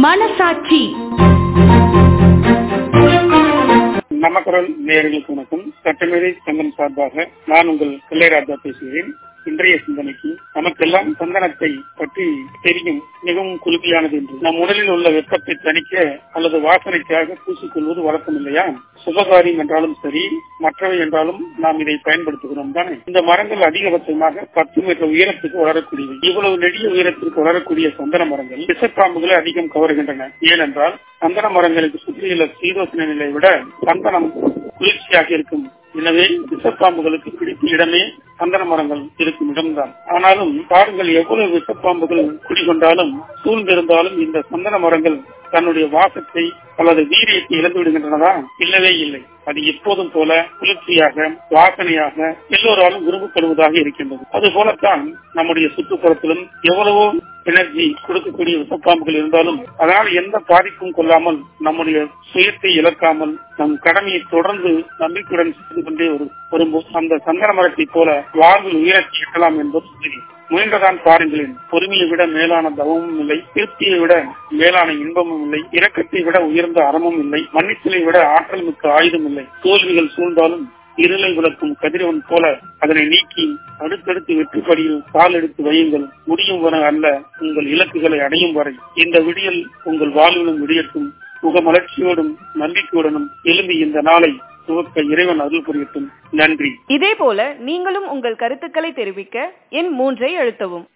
மனசாட்சி நமக்குரல் நேயர்களுக்கு வணக்கம் சட்டமேதை சங்கம் சார்பாக நான் உங்கள் பிள்ளைராஜா பேசுகிறேன் இன்றைய சிந்தனைக்கு நமக்கெல்லாம் சந்தனத்தை பற்றி தெரியும் மிகவும் குளுமையானது என்று நம் உடலில் உள்ள வெப்பத்தை தணிக்க அல்லது வாசனைக்காக பூசிக்கொள்வது வழக்கம் இல்லையா சுபகாரியம் என்றாலும் சரி மற்றவை என்றாலும் நாம் இதை பயன்படுத்துகிறோம் தானே இந்த மரங்கள் அதிகபட்சமாக பத்து மீட்டர் உயரத்துக்கு வளரக்கூடியவை இவ்வளவு நெடிய உயரத்திற்கு வளரக்கூடிய சந்தன மரங்கள் விஷப்பாம்புகளை அதிகம் கவருகின்றன ஏனென்றால் சந்தன மரங்களுக்கு சுற்றியுள்ள சீதோசன நிலை விட சந்தனம் குளிர்ச்சியாக இருக்கும் எனவே விஷப்பாம்புகளுக்கு பிடித்த இடமே சந்தன மரங்கள் இருக்கும் இடம்தான் ஆனாலும் பாருங்கள் எவ்வளவு விஷப்பாம்புகள் குடிகொண்டாலும் சூழ்ந்திருந்தாலும் இந்த சந்தன மரங்கள் தன்னுடைய வாசத்தை அல்லது வீரியத்தை இழந்து விடுகின்றனதா இல்லவே இல்லை அது எப்போதும் போல குளிர்ச்சியாக வாசனையாக எல்லோராலும் விரும்பப்படுவதாக இருக்கின்றது அது போலத்தான் நம்முடைய சுற்றுப்புறத்திலும் எவ்வளவோ எனர்ஜி கொடுக்கக்கூடிய விஷப்பாம்புகள் இருந்தாலும் அதனால் எந்த பாதிப்பும் கொள்ளாமல் நம்முடைய சுயத்தை இழக்காமல் நம் கடமையை தொடர்ந்து நம்பிக்கையுடன் செய்து கொண்டே ஒரு ஒரு அந்த சந்தன மரத்தை போல வாழ்வில் உயரத்தை எட்டலாம் என்பது தெரியும் முயன்றதான் பாருங்களேன் பொறுமையை விட மேலான தவமும் இல்லை திருப்தியை விட மேலான இன்பமும் இல்லை இரக்கத்தை விட உயர்ந்த அறமும் இல்லை மன்னித்தலை விட ஆற்றல் மிக்க ஆயுதம் இல்லை தோல்விகள் சூழ்ந்தாலும் இருளை விளக்கும் கதிரவன் போல அதனை நீக்கி அடுத்தடுத்து வெற்றிப்படியில் கால் எடுத்து வையுங்கள் முடியும் வரை அல்ல உங்கள் இலக்குகளை அடையும் வரை இந்த விடியல் உங்கள் வாழ்விலும் விடியட்டும் முகமலர்ச்சியோடும் நம்பிக்கையுடனும் எழும்பி இந்த நாளை துவக்க இறைவன் அருள் புரியட்டும் நன்றி இதே போல நீங்களும் உங்கள் கருத்துக்களை தெரிவிக்க எண் மூன்றை அழுத்தவும்